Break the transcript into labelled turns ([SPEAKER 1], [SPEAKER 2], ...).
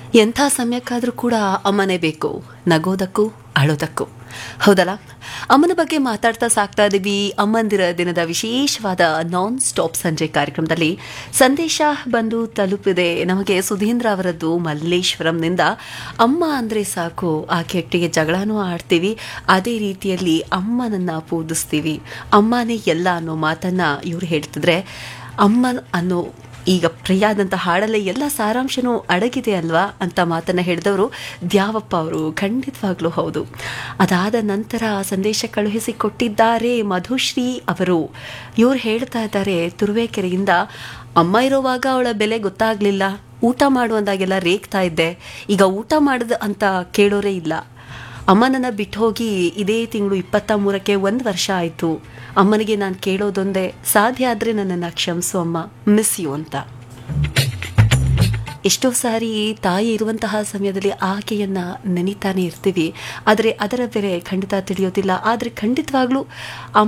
[SPEAKER 1] ಎಂಥ ಸಮಯಕ್ಕಾದರೂ ಕೂಡ ಅಮ್ಮನೇ ಬೇಕು ನಗೋದಕ್ಕೂ ಅಳೋದಕ್ಕೂ ಹೌದಲ್ಲ ಅಮ್ಮನ ಬಗ್ಗೆ ಮಾತಾಡ್ತಾ ಸಾಕ್ತಾ ಇದ್ದೀವಿ ಅಮ್ಮಂದಿರ ದಿನದ ವಿಶೇಷವಾದ ನಾನ್ ಸ್ಟಾಪ್ ಸಂಜೆ ಕಾರ್ಯಕ್ರಮದಲ್ಲಿ ಸಂದೇಶ ಬಂದು ತಲುಪಿದೆ ನಮಗೆ ಸುಧೀಂದ್ರ ಅವರದ್ದು ಮಲ್ಲೇಶ್ವರಂನಿಂದ ಅಮ್ಮ ಅಂದರೆ ಸಾಕು ಆ ಕೆಟ್ಟಿಗೆ ಜಗಳನೂ ಆಡ್ತೀವಿ ಅದೇ ರೀತಿಯಲ್ಲಿ ಅಮ್ಮನನ್ನ ಪೂಜಿಸ್ತೀವಿ ಅಮ್ಮನೇ ಎಲ್ಲ ಅನ್ನೋ ಮಾತನ್ನ ಇವ್ರು ಹೇಳ್ತಿದ್ರೆ ಅಮ್ಮ ಅನ್ನೋ ಈಗ ಪ್ರಿಯಾದಂಥ ಹಾಡಲ್ಲೇ ಎಲ್ಲ ಸಾರಾಂಶನೂ ಅಡಗಿದೆ ಅಲ್ವಾ ಅಂತ ಮಾತನ್ನ ಹೇಳಿದವರು ದ್ಯಾವಪ್ಪ ಅವರು ಖಂಡಿತವಾಗ್ಲೂ ಹೌದು ಅದಾದ ನಂತರ ಸಂದೇಶ ಕಳುಹಿಸಿ ಕೊಟ್ಟಿದ್ದಾರೆ ಮಧುಶ್ರೀ ಅವರು ಇವ್ರು ಹೇಳ್ತಾ ಇದ್ದಾರೆ ತುರುವೇಕೆರೆಯಿಂದ ಅಮ್ಮ ಇರುವಾಗ ಅವಳ ಬೆಲೆ ಗೊತ್ತಾಗ್ಲಿಲ್ಲ ಊಟ ಮಾಡುವಂದಾಗೆಲ್ಲ ರೇಗ್ತಾ ಇದ್ದೆ ಈಗ ಊಟ ಮಾಡಿದ ಅಂತ ಕೇಳೋರೇ ಇಲ್ಲ ಅಮ್ಮನನ್ನ ಬಿಟ್ಟು ಹೋಗಿ ಇದೇ ತಿಂಗಳು ಇಪ್ಪತ್ತ ಮೂರಕ್ಕೆ ಒಂದು ವರ್ಷ ಆಯಿತು ಅಮ್ಮನಿಗೆ ನಾನು ಕೇಳೋದೊಂದೇ ಸಾಧ್ಯ ಆದರೆ ನನ್ನನ್ನು ಕ್ಷಮಿಸು ಅಮ್ಮ ಮಿಸ್ ಯು ಅಂತ ಎಷ್ಟೋ ಸಾರಿ ತಾಯಿ ಇರುವಂತಹ ಸಮಯದಲ್ಲಿ ಆಕೆಯನ್ನ ನೆನಿತಾನೆ ಇರ್ತೀವಿ ಆದರೆ ಅದರ ಬೆಲೆ ಖಂಡಿತ ತಿಳಿಯೋದಿಲ್ಲ ಆದರೆ ಖಂಡಿತವಾಗ್ಲೂ